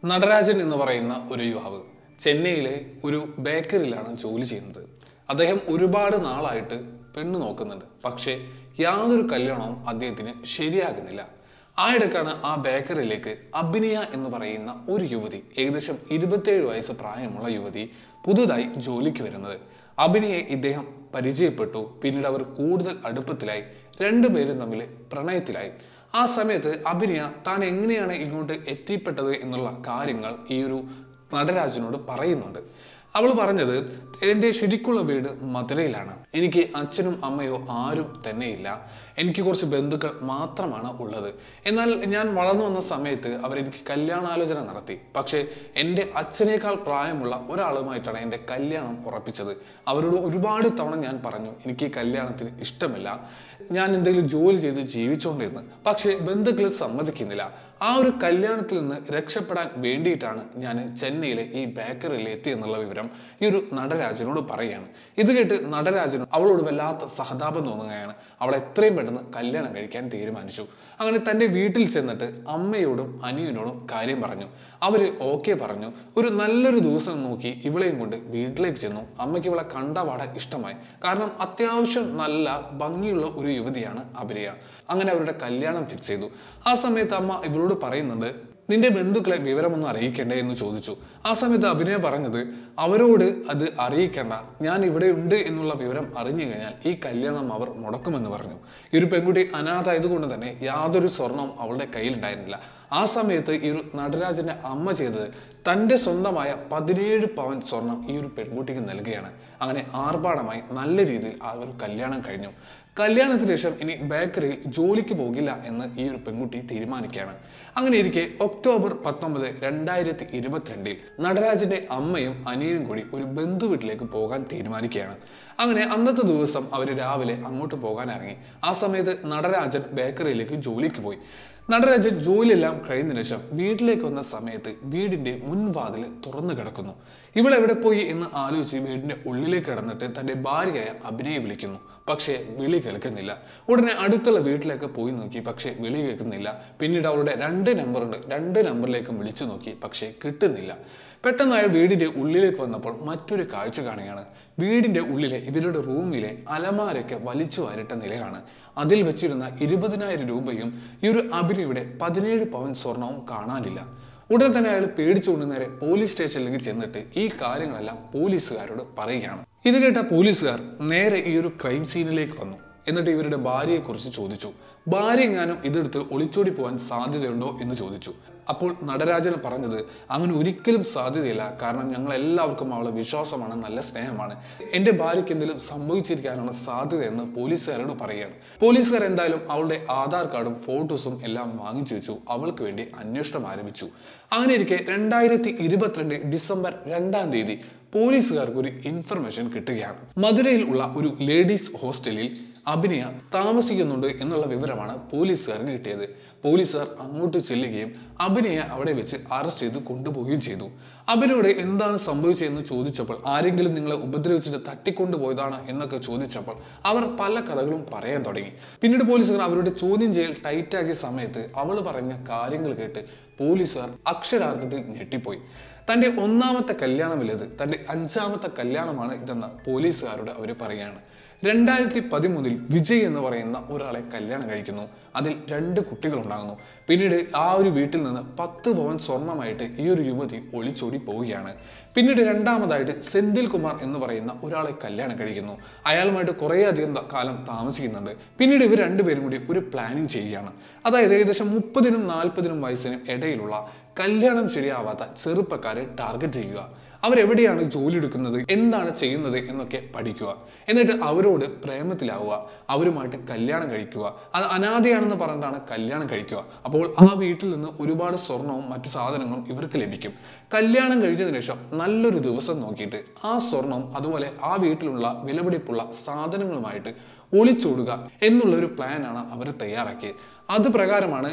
നടരാജൻ എന്ന് പറയുന്ന ഒരു യുവാവ് ചെന്നൈയിലെ ഒരു ബേക്കറിയിലാണ് ജോലി ചെയ്യുന്നത് അദ്ദേഹം ഒരുപാട് നാളായിട്ട് പെണ്ണ് നോക്കുന്നുണ്ട് പക്ഷേ യാതൊരു കല്യാണവും അദ്ദേഹത്തിന് ശരിയാകുന്നില്ല ആ ഇടക്കാണ് ആ ബേക്കറിയിലേക്ക് അഭിനയ എന്ന് പറയുന്ന ഒരു യുവതി ഏകദേശം ഇരുപത്തേഴ് വയസ്സ് പ്രായമുള്ള യുവതി പുതുതായി ജോലിക്ക് വരുന്നത് അഭിനയെ ഇദ്ദേഹം പരിചയപ്പെട്ടു പിന്നീട് അവർ കൂടുതൽ അടുപ്പത്തിലായി രണ്ടുപേരും തമ്മിൽ പ്രണയത്തിലായി ആ സമയത്ത് അഭിനയ താൻ എങ്ങനെയാണ് ഇങ്ങോട്ട് എത്തിപ്പെട്ടത് എന്നുള്ള കാര്യങ്ങൾ ഈ ഒരു നടരാജനോട് പറയുന്നുണ്ട് അവൾ പറഞ്ഞത് എൻ്റെ ശരിക്കുള്ള വീട് മധുരയിലാണ് എനിക്ക് അച്ഛനും അമ്മയോ ആരും തന്നെയില്ല എനിക്ക് കുറച്ച് ബന്ധുക്കൾ മാത്രമാണ് ഉള്ളത് എന്നാൽ ഞാൻ വളർന്നു വന്ന സമയത്ത് അവരെനിക്ക് കല്യാണാലോചന നടത്തി പക്ഷേ എൻ്റെ അച്ഛനേക്കാൾ പ്രായമുള്ള ഒരാളുമായിട്ടാണ് എൻ്റെ കല്യാണം ഉറപ്പിച്ചത് അവരോട് ഒരുപാട് തവണ ഞാൻ പറഞ്ഞു എനിക്ക് ഈ കല്യാണത്തിന് ഇഷ്ടമില്ല ഞാൻ എന്തെങ്കിലും ജോലി ചെയ്ത് ജീവിച്ചുകൊണ്ടിരുന്നു പക്ഷേ ബന്ധുക്കൾ സമ്മതിക്കുന്നില്ല ആ ഒരു കല്യാണത്തിൽ നിന്ന് രക്ഷപ്പെടാൻ വേണ്ടിയിട്ടാണ് ഞാൻ ചെന്നൈയിലെ ഈ ബേക്കറിയിൽ എത്തി എന്നുള്ള വിവരം ഈ ഒരു നടരാജനോട് പറയുകയാണ് ഇത് കേട്ട് നടരാജനും അവളോട് വല്ലാത്ത സഹതാപം തോന്നുകയാണ് അവൾ എത്രയും പെട്ടെന്ന് കല്യാണം കഴിക്കാൻ തീരുമാനിച്ചു അങ്ങനെ തൻ്റെ വീട്ടിൽ ചെന്നിട്ട് അമ്മയോടും അനിയനോടും കാര്യം പറഞ്ഞു അവര് ഓക്കെ പറഞ്ഞു ഒരു നല്ലൊരു ദിവസം നോക്കി ഇവളെയും കൊണ്ട് വീട്ടിലേക്ക് ചെന്നു അമ്മയ്ക്ക് ഇവളെ കണ്ടപാടെ ഇഷ്ടമായി കാരണം അത്യാവശ്യം നല്ല ഭംഗിയുള്ള ഒരു യുവതിയാണ് അഭിനയ അങ്ങനെ അവരുടെ കല്യാണം ഫിക്സ് ചെയ്തു ആ സമയത്ത് അമ്മ ഇവളോട് പറയുന്നുണ്ട് നിന്റെ ബന്ധുക്കളെ വിവരമൊന്നും അറിയിക്കണ്ടേ എന്ന് ചോദിച്ചു ആ സമയത്ത് അഭിനയ പറഞ്ഞത് അവരോട് അത് അറിയിക്കേണ്ട ഞാൻ ഇവിടെ ഉണ്ട് എന്നുള്ള വിവരം അറിഞ്ഞു കഴിഞ്ഞാൽ ഈ കല്യാണം അവർ മുടക്കുമെന്ന് പറഞ്ഞു ഈ ഒരു പെൺകുട്ടി അനാഥായതുകൊണ്ട് തന്നെ യാതൊരു സ്വർണവും അവളുടെ കയ്യിലുണ്ടായിരുന്നില്ല ആ സമയത്ത് ഈ ഒരു നടരാജന്റെ അമ്മ ചെയ്തത് തൻ്റെ സ്വന്തമായ പതിനേഴ് പവൻ സ്വർണം ഈ ഒരു പെൺകുട്ടിക്ക് നൽകുകയാണ് അങ്ങനെ ആർഭാടമായി നല്ല രീതിയിൽ ആ ഒരു കല്യാണം കഴിഞ്ഞു കല്യാണത്തിന് ശേഷം ഇനി ബേക്കറിയിൽ ജോലിക്ക് പോകില്ല എന്ന് ഈ ഒരു പെൺകുട്ടി തീരുമാനിക്കുകയാണ് അങ്ങനെ ഇരിക്കെ ഒക്ടോബർ പത്തൊമ്പത് രണ്ടായിരത്തി ഇരുപത്തിരണ്ടിൽ നടരാജന്റെ അമ്മയും അനിയനും കൂടി ഒരു ബന്ധു വീട്ടിലേക്ക് പോകാൻ തീരുമാനിക്കുകയാണ് അങ്ങനെ അന്നത്തെ ദിവസം അവർ രാവിലെ അങ്ങോട്ട് പോകാൻ ഇറങ്ങി ആ സമയത്ത് നടരാജൻ ബേക്കറിയിലേക്ക് ജോലിക്ക് പോയി നടരാജൻ ജോലിയെല്ലാം കഴിഞ്ഞതിന് ശേഷം വീട്ടിലേക്ക് വന്ന സമയത്ത് വീടിന്റെ മുൻവാതിൽ തുറന്നു കിടക്കുന്നു ഇവൾ എവിടെ പോയി എന്ന് ആലോചിച്ച് വീടിന്റെ ഉള്ളിലേക്ക് കിടന്നിട്ട് തന്റെ ഭാര്യയായ അഭിനയെ വിളിക്കുന്നു പക്ഷേ വിളി കേൾക്കുന്നില്ല ഉടനെ അടുത്തുള്ള വീട്ടിലേക്ക് പോയി നോക്കി പക്ഷേ വിളി കേൾക്കുന്നില്ല പിന്നീട് അവളുടെ രണ്ട് നമ്പറുണ്ട് രണ്ട് നമ്പറിലേക്കും വിളിച്ചു നോക്കി പക്ഷേ കിട്ടുന്നില്ല പെട്ടെന്ന് അയാൾ വീടിന്റെ ഉള്ളിലേക്ക് വന്നപ്പോൾ മറ്റൊരു കാഴ്ച കാണുകയാണ് വീടിന്റെ ഉള്ളിലെ ഇവരുടെ റൂമിലെ അലമാരൊക്കെ വലിച്ചു വാരിട്ട നിലയാണ് അതിൽ വെച്ചിരുന്ന ഇരുപതിനായിരം രൂപയും ഈ ഒരു അഭിനയുടെ പതിനേഴ് പവൻ സ്വർണവും കാണാനില്ല ഉടൻ തന്നെ അയാൾ പേടിച്ചുകൊണ്ട് നേരെ പോലീസ് സ്റ്റേഷനിലേക്ക് ചെന്നിട്ട് ഈ കാര്യങ്ങളെല്ലാം പോലീസുകാരോട് പറയുകയാണ് ഇത് കേട്ട പോലീസുകാർ നേരെ ഈ ഒരു ക്രൈം സീനിലേക്ക് വന്നു എന്നിട്ട് ഇവരുടെ ഭാര്യയെക്കുറിച്ച് ചോദിച്ചു ഭാര്യ എങ്ങാനും ഇതെടുത്ത് ഒളിച്ചോടി പോകാൻ സാധ്യതയുണ്ടോ എന്ന് ചോദിച്ചു അപ്പോൾ നടരാജൻ പറഞ്ഞത് അങ്ങനെ ഒരിക്കലും സാധ്യതയില്ല കാരണം ഞങ്ങൾ എല്ലാവർക്കും അവളെ വിശ്വാസമാണ് നല്ല സ്നേഹമാണ് എൻ്റെ ഭാര്യയ്ക്ക് എന്തെങ്കിലും സംഭവിച്ചിരിക്കാനാണ് സാധ്യത എന്ന് പോലീസുകാരോട് പറയുകയാണ് പോലീസുകാർ എന്തായാലും അവളുടെ ആധാർ കാർഡും ഫോട്ടോസും എല്ലാം വാങ്ങിച്ചു വെച്ചു അവൾക്ക് വേണ്ടി അന്വേഷണം ആരംഭിച്ചു അങ്ങനെ ഇരിക്കെ രണ്ടായിരത്തി ഇരുപത്തിരണ്ട് ഡിസംബർ രണ്ടാം തീയതി പോലീസുകാർക്ക് ഒരു ഇൻഫർമേഷൻ കിട്ടുകയാണ് മധുരയിൽ ഉള്ള ഒരു ലേഡീസ് ഹോസ്റ്റലിൽ അഭിനയ താമസിക്കുന്നുണ്ട് എന്നുള്ള വിവരമാണ് പോലീസുകാർക്ക് കിട്ടിയത് പോലീസുകാർ അങ്ങോട്ട് ചെല്ലുകയും അഭിനയെ അവിടെ വെച്ച് അറസ്റ്റ് ചെയ്ത് കൊണ്ടുപോവുകയും ചെയ്തു അഭിനയോട് എന്താണ് സംഭവിച്ചതെന്ന് ചോദിച്ചപ്പോൾ ആരെങ്കിലും നിങ്ങളെ ഉപദ്രവിച്ചിട്ട് തട്ടിക്കൊണ്ടുപോയതാണ് എന്നൊക്കെ ചോദിച്ചപ്പോൾ അവർ പല കഥകളും പറയാൻ തുടങ്ങി പിന്നീട് പോലീസുകാർ അവരുടെ ചോദ്യം ചെയ്യൽ ടൈറ്റാക്കിയ സമയത്ത് അവൾ പറഞ്ഞ കാര്യങ്ങൾ കേട്ട് പോലീസുകാർ അക്ഷരാർത്ഥത്തിൽ ഞെട്ടിപ്പോയി തൻ്റെ ഒന്നാമത്തെ കല്യാണമില്ലത് തൻ്റെ അഞ്ചാമത്തെ കല്യാണമാണ് ഇതെന്ന് പോലീസുകാരോട് അവർ പറയുകയാണ് രണ്ടായിരത്തി പതിമൂന്നിൽ വിജയ് എന്ന് പറയുന്ന ഒരാളെ കല്യാണം കഴിക്കുന്നു അതിൽ രണ്ട് കുട്ടികൾ ഉണ്ടാകുന്നു പിന്നീട് ആ ഒരു വീട്ടിൽ നിന്ന് പത്ത് പവൻ സ്വർണമായിട്ട് ഈ ഒരു യുവതി ഒളിച്ചോടി പോവുകയാണ് പിന്നീട് രണ്ടാമതായിട്ട് സെന്തിൽ കുമാർ എന്ന് പറയുന്ന ഒരാളെ കല്യാണം കഴിക്കുന്നു അയാളുമായിട്ട് കുറേയധികം ത- കാലം താമസിക്കുന്നുണ്ട് പിന്നീട് ഇവർ രണ്ടുപേരും കൂടി ഒരു പ്ലാനിങ് ചെയ്യുകയാണ് അതായത് ഏകദേശം മുപ്പതിനും നാൽപ്പതിനും വയസ്സിനും ഇടയിലുള്ള കല്യാണം ശരിയാവാത്ത ചെറുപ്പക്കാരെ ടാർഗറ്റ് ചെയ്യുക അവരെവിടെയാണ് ജോലി എടുക്കുന്നത് എന്താണ് ചെയ്യുന്നത് എന്നൊക്കെ പഠിക്കുക എന്നിട്ട് അവരോട് പ്രേമത്തിലാവുക അവരുമായിട്ട് കല്യാണം കഴിക്കുക അത് അനാഥയാണെന്ന് പറഞ്ഞിട്ടാണ് കല്യാണം കഴിക്കുക അപ്പോൾ ആ വീട്ടിൽ നിന്ന് ഒരുപാട് സ്വർണവും മറ്റു സാധനങ്ങളും ഇവർക്ക് ലഭിക്കും കല്യാണം കഴിഞ്ഞതിന് ശേഷം നല്ലൊരു ദിവസം നോക്കിയിട്ട് ആ സ്വർണം അതുപോലെ ആ വീട്ടിലുള്ള വിലപിടിപ്പുള്ള സാധനങ്ങളുമായിട്ട് ഒളിച്ചോടുക എന്നുള്ള ഒരു പ്ലാനാണ് അവർ തയ്യാറാക്കിയത് അത് പ്രകാരമാണ്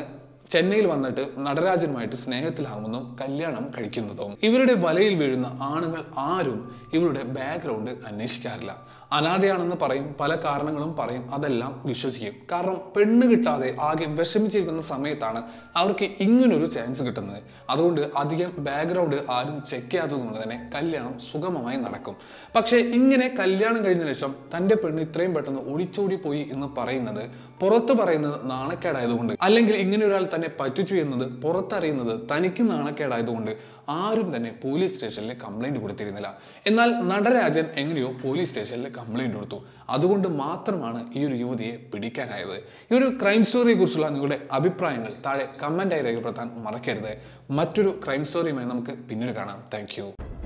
ചെന്നൈയിൽ വന്നിട്ട് നടരാജനുമായിട്ട് സ്നേഹത്തിലാകുമെന്നും കല്യാണം കഴിക്കുന്നതും ഇവരുടെ വലയിൽ വീഴുന്ന ആണുങ്ങൾ ആരും ഇവരുടെ ബാക്ക്ഗ്രൗണ്ട് അന്വേഷിക്കാറില്ല അനാഥയാണെന്ന് പറയും പല കാരണങ്ങളും പറയും അതെല്ലാം വിശ്വസിക്കും കാരണം പെണ്ണ് കിട്ടാതെ ആകെ വിഷമിച്ചിരിക്കുന്ന സമയത്താണ് അവർക്ക് ഇങ്ങനൊരു ചാൻസ് കിട്ടുന്നത് അതുകൊണ്ട് അധികം ബാക്ക്ഗ്രൗണ്ട് ആരും ചെക്ക് ചെയ്യാത്തതുകൊണ്ട് തന്നെ കല്യാണം സുഗമമായി നടക്കും പക്ഷേ ഇങ്ങനെ കല്യാണം കഴിഞ്ഞ ശേഷം തൻ്റെ പെണ്ണ് ഇത്രയും പെട്ടെന്ന് ഒളിച്ചോടി പോയി എന്ന് പറയുന്നത് പുറത്ത് പറയുന്നത് നാണക്കേടായതുകൊണ്ട് അല്ലെങ്കിൽ ഇങ്ങനെ ഒരാൾ തന്നെ പറ്റിച്ചു എന്നത് പുറത്തറിയുന്നത് തനിക്ക് നാണക്കേടായതുകൊണ്ട് ആരും തന്നെ പോലീസ് സ്റ്റേഷനിൽ കംപ്ലൈന്റ് കൊടുത്തിരുന്നില്ല എന്നാൽ നടരാജൻ എങ്ങനെയോ പോലീസ് സ്റ്റേഷനിൽ കംപ്ലൈന്റ് കൊടുത്തു അതുകൊണ്ട് മാത്രമാണ് ഈ ഒരു യുവതിയെ പിടിക്കാനായത് ഈ ഒരു ക്രൈം സ്റ്റോറിയെ കുറിച്ചുള്ള നിങ്ങളുടെ അഭിപ്രായങ്ങൾ താഴെ കമന്റായി രേഖപ്പെടുത്താൻ മറക്കരുത് മറ്റൊരു ക്രൈം സ്റ്റോറിയുമായി നമുക്ക് പിന്നീട് കാണാം താങ്ക്